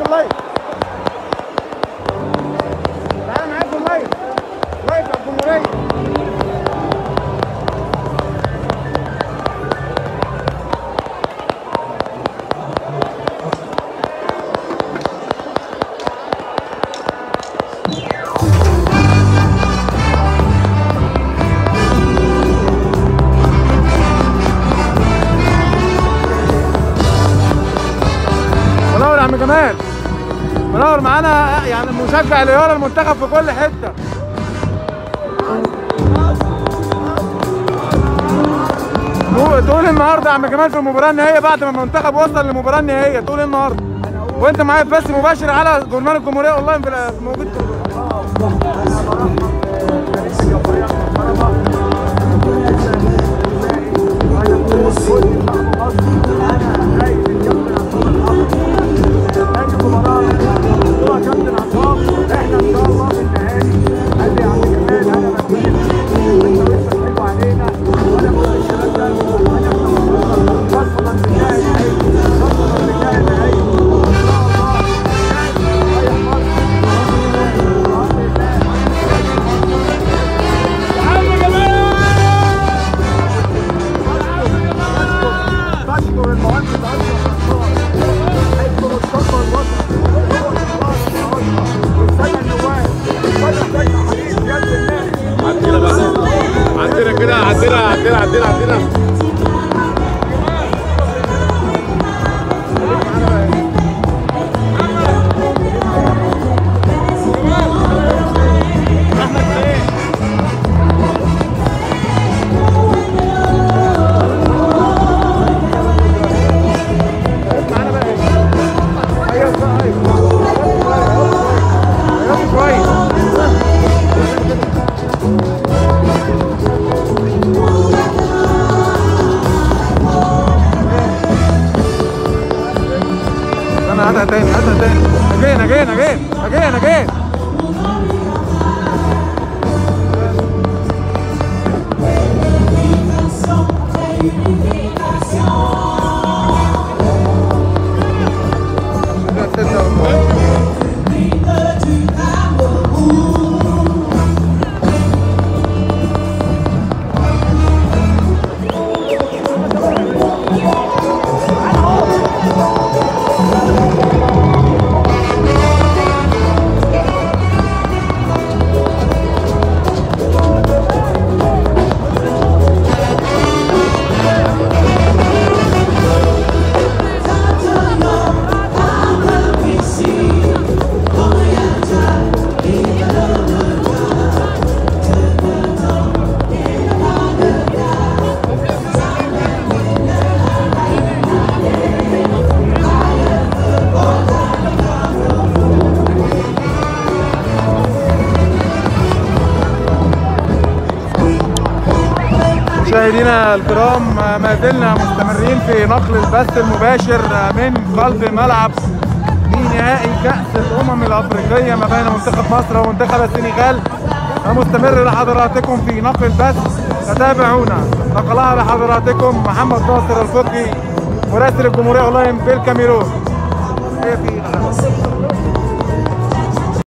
اللايف تعالى معايا في اللايف لايف على الجمهوريه منور يا عم جمال منور معانا يعني مشجع ليارا المنتخب في كل حته تقول- تقول إيه النهارده يا عم جمال في المباراه النهائيه بعد ما المنتخب وصل للمباراه النهائيه تقول ايه النهارده وانت معايا في بث مباشر على جورنال الجمهوريه اونلاين في ال- موجود تشكر المهندس اشرف نصار حيث مستقبل الوطن هو الخلاص والسيد النواب والسيد سيد حبيب يد الله عندنا بقى عندنا كده عندنا عندنا عندنا عندنا كويس انا هاتها تاني هاتها تاني اجين اجين اجين اجين اجين مشاهدينا الكرام ما زلنا مستمرين في نقل البث المباشر من قلب ملعب نهائي كأس الأمم الأفريقية ما بين منتخب مصر ومنتخب السنغال مستمر لحضراتكم في نقل البث تتابعونا نقلها لحضراتكم محمد ناصر الفقي مراسل الجمهورية أونلاين في الكاميرون هي في